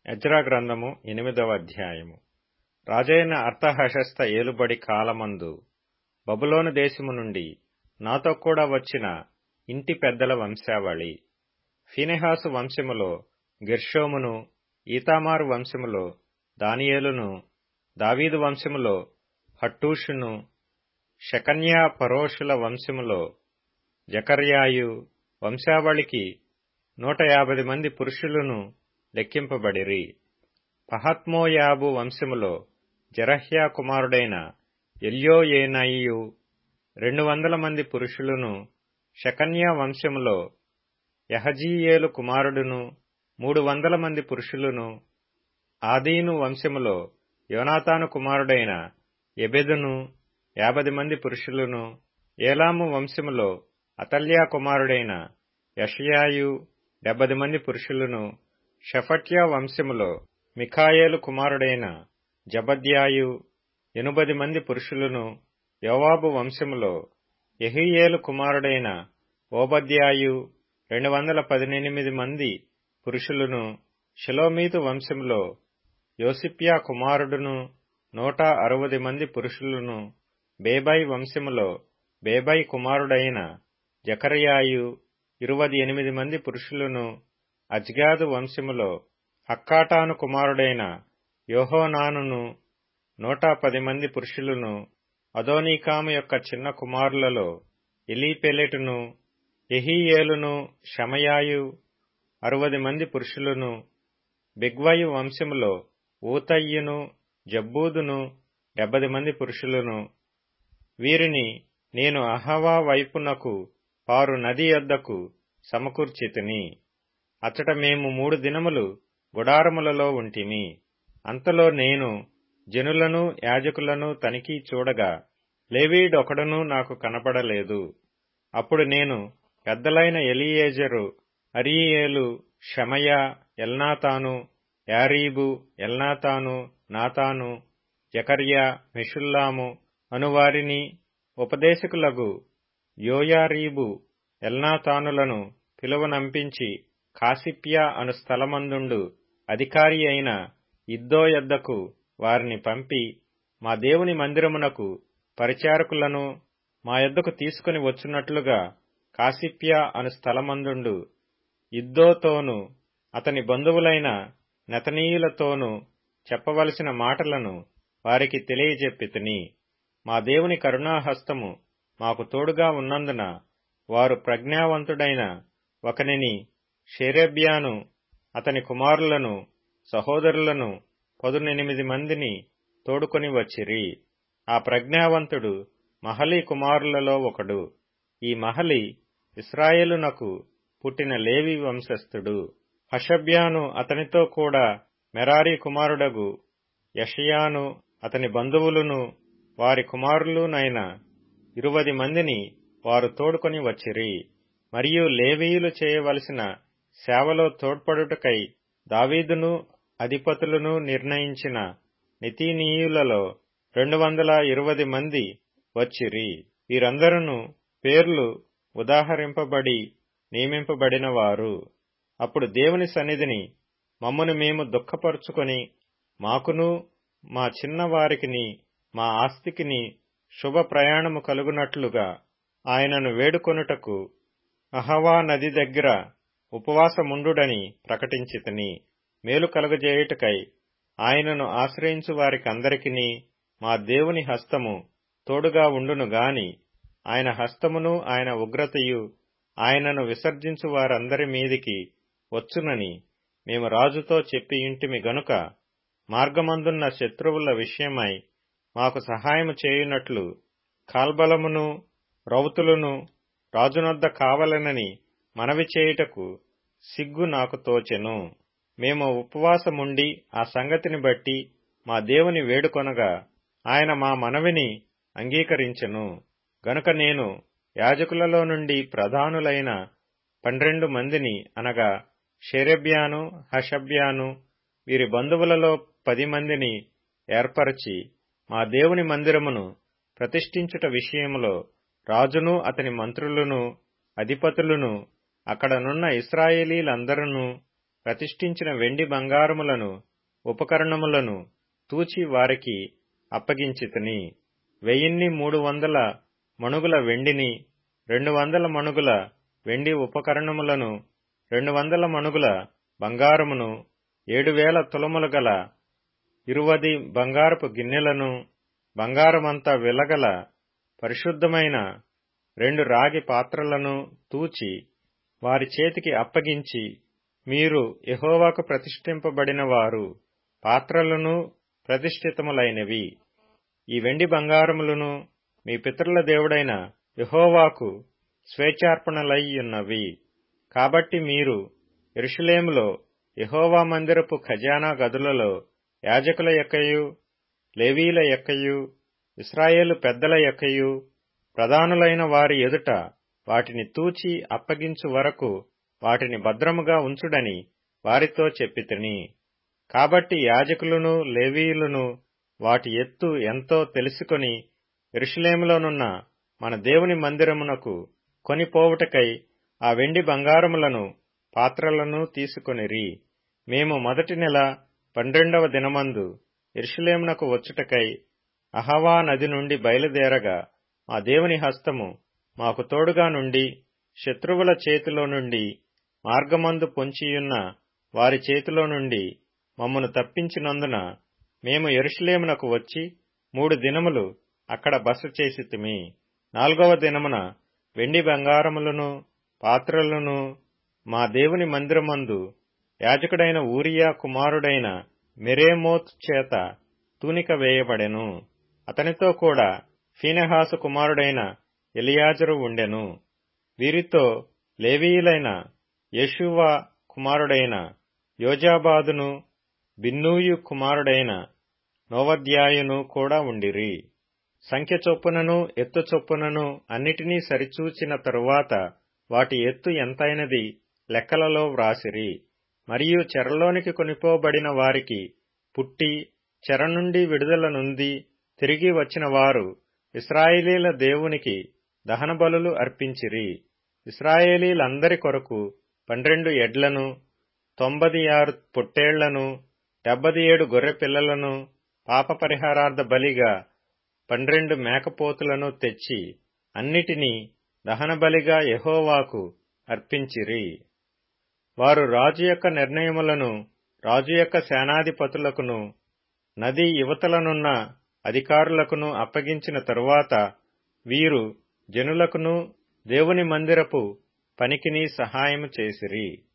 Ezra గ్రంథము ఎనిమిదవ అధ్యాయము రాజైన అర్థహశస్త ఏలుబడి కాలమందు బబులోను దేశము నుండి నాతో కూడా వచ్చిన ఇంటి పెద్దల వంశావళి ఫీనెహాసు వంశములో గెర్షోమును ఈతామారు వంశములో దానియేలును దావీదు వంశములో హట్టూషును షకన్యా పరోషుల వంశములో జకర్యాయు వంశావళికి నూట యాభై మంది పురుషులను లెక్కింపబడిరి పహత్మోయాబు వంశములో జరహ్యా కుమారుడైన ఎల్యోయేనయియు రెండు వందల మంది పురుషులను షకన్యా వంశములో యహజీయేలు కుమారుడును మూడు వందల మంది పురుషులను ఆదీను వంశములో యోనాతాను కుమారుడైన ఎబెదును యాభై మంది పురుషులను ఏలాము వంశములో అతల్యా కుమారుడైన యషయాయు డెబ్బది మంది పురుషులను షఫట్యా వంశములో మిఖాయేలు కుమారుడైన జబద్యాయు ఎనుబది మంది పురుషులను యోవాబు వంశములో ఎహియేలు కుమారుడైన ఓబద్యాయు రెండు వందల పదినెనిమిది మంది పురుషులను షిలోమీతు వంశంలో యోసిప్యా కుమారుడును నూట అరవది మంది పురుషులను బేబై వంశములో బేబై కుమారుడైన జకర్యాయు ఇరువది ఎనిమిది మంది పురుషులను అజ్గాదు వంశములో హక్కాటాను కుమారుడైన యోహోనానును నూట పది మంది పురుషులను అదోనీకాము యొక్క చిన్న కుమారులలో ఎలీపెలెటును ఎహీయేలును షమయాయు అరవది మంది పురుషులను బిగ్వయు వంశములో ఊతయ్యును జబ్బూదును డెబ్బది మంది పురుషులను వీరిని నేను అహవా వైపునకు పారు నది యొద్దకు సమకూర్చితిని అచట మేము మూడు దినములు గుడారములలో ఉంటిమి అంతలో నేను జనులను యాజకులను తనిఖీ చూడగా లేవీడొకడునూ నాకు కనపడలేదు అప్పుడు నేను పెద్దలైన ఎలియేజరు అరియేలు షమయ ఎల్నాతాను యారీబు ఎల్నాతాను నాతాను జకర్యా మెషుల్లాము అనువారిని ఉపదేశకులగు యోయారీబు ఎల్నాతానులను పిలువనంపించి కాసిప్యా అను స్థలమందుండు అధికారి అయిన ఇద్దో యొద్దకు వారిని పంపి మా దేవుని మందిరమునకు పరిచారకులను మా యొద్దకు తీసుకుని వచ్చున్నట్లుగా కాసిప్యా అను స్థలమందుండు ఇద్దోతోనూ అతని బంధువులైన నెతనీయులతోనూ చెప్పవలసిన మాటలను వారికి తెలియజెప్పితిని మా దేవుని కరుణాహస్తము మాకు తోడుగా ఉన్నందున వారు ప్రజ్ఞావంతుడైన ఒకనిని షేరేబ్యాను అతని కుమారులను సహోదరులను పదునెనిమిది మందిని తోడుకొని వచ్చిరి ఆ ప్రజ్ఞావంతుడు మహలి కుమారులలో ఒకడు ఈ మహలి ఇస్రాయేలునకు పుట్టిన లేవి వంశస్థుడు హషబ్యాను అతనితో కూడా మెరారి కుమారుడగు యషయాను అతని బంధువులను వారి కుమారులునైన ఇరువది మందిని వారు తోడుకొని వచ్చిరి మరియు లేవీయులు చేయవలసిన సేవలో తోడ్పడుటకై దావీదును అధిపతులను నిర్ణయించిన నితీనీయులలో రెండు వందల ఇరువది మంది వచ్చిరి వీరందరూ పేర్లు ఉదాహరింపబడి నియమింపబడిన వారు అప్పుడు దేవుని సన్నిధిని మమ్మను మేము దుఃఖపరుచుకొని మాకును మా చిన్నవారికిని మా ఆస్తికిని శుభ ప్రయాణము కలుగునట్లుగా ఆయనను వేడుకొనుటకు అహవా నది దగ్గర ఉపవాసముండుడని ప్రకటించితని మేలు కలుగజేయుటకై ఆయనను ఆశ్రయించు వారికందరికిని మా దేవుని హస్తము తోడుగా ఉండును గాని ఆయన హస్తమును ఆయన ఉగ్రతయు ఆయనను విసర్జించు వారందరి మీదికి వచ్చునని మేము రాజుతో చెప్పి ఇంటిమి గనుక మార్గమందున్న శత్రువుల విషయమై మాకు సహాయము చేయునట్లు కాల్బలమును రౌతులను రాజునొద్ద కావలనని మనవి చేయుటకు సిగ్గు నాకు తోచెను మేము ఉపవాసముండి ఆ సంగతిని బట్టి మా దేవుని వేడుకొనగా ఆయన మా మనవిని అంగీకరించెను గనుక నేను యాజకులలో నుండి ప్రధానులైన పన్నెండు మందిని అనగా షెరెబ్యాను హషబ్యాను వీరి బంధువులలో పది మందిని ఏర్పరచి మా దేవుని మందిరమును ప్రతిష్ఠించుట విషయములో రాజును అతని మంత్రులను అధిపతులను అక్కడనున్న ఇస్రాయేలీలందరూ ప్రతిష్ఠించిన వెండి బంగారములను ఉపకరణములను తూచి వారికి అప్పగించితిని వెయ్యిన్ని మూడు వందల మణుగుల వెండిని రెండు వందల మణుగుల వెండి ఉపకరణములను రెండు వందల మణుగుల బంగారమును ఏడు వేల తులములు గల ఇరువది బంగారపు గిన్నెలను బంగారమంతా వెలగల పరిశుద్ధమైన రెండు రాగి పాత్రలను తూచి వారి చేతికి అప్పగించి మీరు యహోవాకు ప్రతిష్ఠింపబడిన వారు పాత్రలను ప్రతిష్ఠితములైనవి ఈ వెండి బంగారములను మీ పితరుల దేవుడైన యహోవాకు స్వేచ్ఛార్పణలయ్యున్నవి కాబట్టి మీరు ఎరుషులేములో యహోవా మందిరపు ఖజానా గదులలో యాజకుల యొక్కయు లేవీల యొక్కయు ఇస్రాయేలు పెద్దల యొక్కయు ప్రధానులైన వారి ఎదుట వాటిని తూచి అప్పగించు వరకు వాటిని భద్రముగా ఉంచుడని వారితో చెప్పితిని కాబట్టి యాజకులను లేవీయులను వాటి ఎత్తు ఎంతో తెలుసుకొని ఎరుషులేములోనున్న మన దేవుని మందిరమునకు కొనిపోవుటకై ఆ వెండి బంగారములను పాత్రలను తీసుకొనిరి మేము మొదటి నెల పన్నెండవ దినమందు ఎరుషులేమునకు వచ్చుటకై అహవా నది నుండి బయలుదేరగా మా దేవుని హస్తము మాకు తోడుగా నుండి శత్రువుల చేతిలో నుండి మార్గమందు పొంచియున్న వారి చేతిలో నుండి మమ్మను తప్పించినందున మేము ఎరుషులేమునకు వచ్చి మూడు దినములు అక్కడ బస చేసితిమి నాలుగవ దినమున వెండి బంగారములను పాత్రలను మా దేవుని మందిరమందు యాజకుడైన ఊరియా కుమారుడైన మెరేమోత్ చేత తూనిక వేయబడెను అతనితో కూడా ఫీనెహాసు కుమారుడైన ఎలియాజరు ఉండెను వీరితో లేవీయులైన యశువా కుమారుడైన యోజాబాదును బిన్నూయు కుమారుడైన నోవద్యాయును కూడా ఉండిరి సంఖ్య చొప్పునను ఎత్తు చొప్పునను అన్నిటినీ సరిచూచిన తరువాత వాటి ఎత్తు ఎంతైనది లెక్కలలో వ్రాసిరి మరియు చెరలోనికి కొనిపోబడిన వారికి పుట్టి చెర నుండి విడుదల నుండి తిరిగి వచ్చిన వారు ఇస్రాయేలీల దేవునికి దహనబలులు అర్పించిరి ఇస్రాయేలీలందరి కొరకు పన్నెండు ఎడ్లను తొంభది ఆరు పొట్టేళ్లను డెబ్బది ఏడు గొర్రె పిల్లలను పాప పరిహారార్థ బలిగా పన్నెండు మేకపోతులను తెచ్చి అన్నిటినీ దహనబలిగా యహోవాకు అర్పించిరి వారు రాజు యొక్క నిర్ణయములను రాజు యొక్క సేనాధిపతులకును నది యువతలనున్న అధికారులకును అప్పగించిన తరువాత వీరు జనులకును దేవుని మందిరపు పనికిని సహాయము చేసిరి